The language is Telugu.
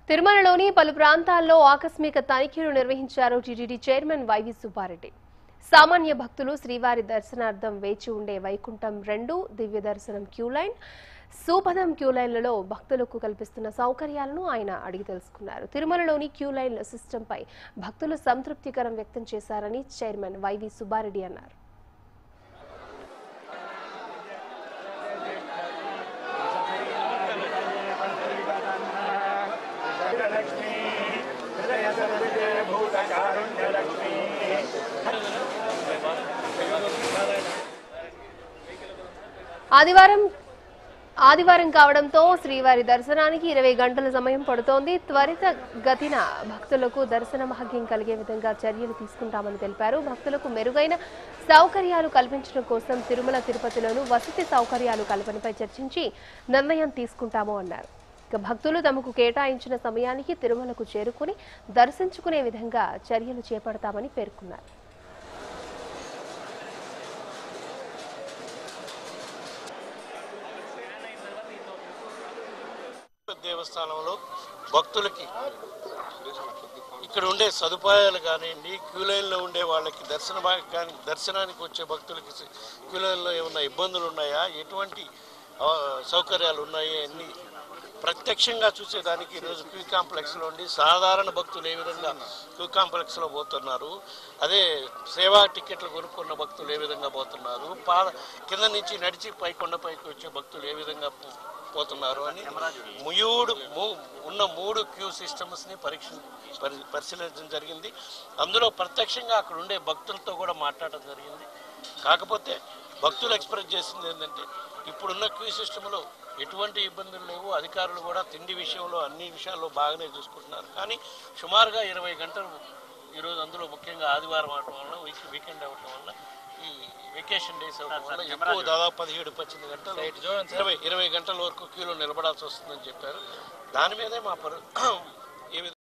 తిరుమలలోని పలు ప్రాంతాల్లో ఆకస్మిక తనిఖీలు నిర్వహించారు టీటీడీ చైర్మన్ వైవి సుబ్బారెడ్డి సామాన్య భక్తులు శ్రీవారి దర్శనార్థం వేచి ఉండే వైకుంఠం రెండు దివ్య దర్శనం క్యూ లైన్ సూపదం క్యూ లైన్లలో భక్తులకు కల్పిస్తున్న సౌకర్యాలను ఆయన అడిగి తెలుసుకున్నారు తిరుమలలోని క్యూ లైన్ సిస్టంపై భక్తులు సంతృప్తికరం వ్యక్తం చేశారని చైర్మన్ వైవి సుబ్బారెడ్డి అన్నారు లక్ష్మీ హృదయ సర్వజయ భూతకారుణ్యలక్ష్మీ ఆదివారం ఆదివారం కావడంతో శ్రీవారి దర్శనానికి ఇరవై గంటల సమయం పడుతోంది త్వరిత గతిన భక్తులకు దర్శన భాగ్యం కలిగే విధంగా చర్యలు తీసుకుంటామని తెలిపారు భక్తులకు మెరుగైన సౌకర్యాలు కల్పించడం కోసం తిరుమల తిరుపతిలోను వసతి సౌకర్యాలు కల్పనపై చర్చించి నిర్ణయం తీసుకుంటాము అన్నారు ఇక భక్తులు తమకు కేటాయించిన సమయానికి తిరుమలకు చేరుకుని దర్శించుకునే విధంగా చర్యలు చేపడతామని పేర్కొన్నారు దేవస్థానంలో భక్తులకి ఇక్కడ ఉండే సదుపాయాలు కానివ్వండి క్యూ లైన్లో ఉండే వాళ్ళకి దర్శన భా- కానీ దర్శనానికి వచ్చే భక్తులకి సి- క్యూ లైన్లో ఏమైనా ఇబ్బందులు ఉన్నాయా ఎటువంటి ఆ, సౌకర్యాలు ఉన్నాయి అన్ని ప్రత్యక్షంగా చూసేదానికి ఈరోజు క్యూ కాంప్లెక్స్లో ఉండి సాధారణ భక్తులు ఏ విధంగా క్యూ కాంప్లెక్స్లో పోతున్నారు అదే సేవా టికెట్లు కొనుక్కున్న భక్తులు ఏ విధంగా పోతున్నారు పాద కింద నుంచి నడిచి పై కొండపైకి వచ్చే భక్తులు ఏ విధంగా పో- పోతున్నారు అని మూడు మూ- ఉన్న మూడు క్యూ సిస్టమ్స్ని పరీక్ష పరి- పరిశీలించడం జరిగింది అందులో ప్రత్యక్షంగా అక్కడ ఉండే భక్తులతో కూడా మాట్లాడడం జరిగింది కాకపోతే భక్తులు ఎక్స్ప్రెస్ చేసింది ఏంటంటే ఇప్పుడున్న క్యూ సిస్టంలో ఎటువంటి ఇబ్బందులు లేవు అధికారులు కూడా తిండి విషయంలో అన్ని విషయాల్లో బాగానే చూసుకుంటున్నారు కానీ సుమారుగా ఇరవై గంటలు ఈరోజు అందులో ముఖ్యంగా ఆదివారం అవటం వల్ల వీక్ వీకెండ్ అవటం వల్ల ఈ వెకేషన్ డేస్ అవటం వల్ల ఎక్కువ దాదాపు పదిహేడు పద్దెనిమిది గంటలు ఇరవై ఇరవై గంటల వరకు క్యూలో నిలబడాల్సి వస్తుందని చెప్పారు దాని మీదే మా పరు ఏ విధంగా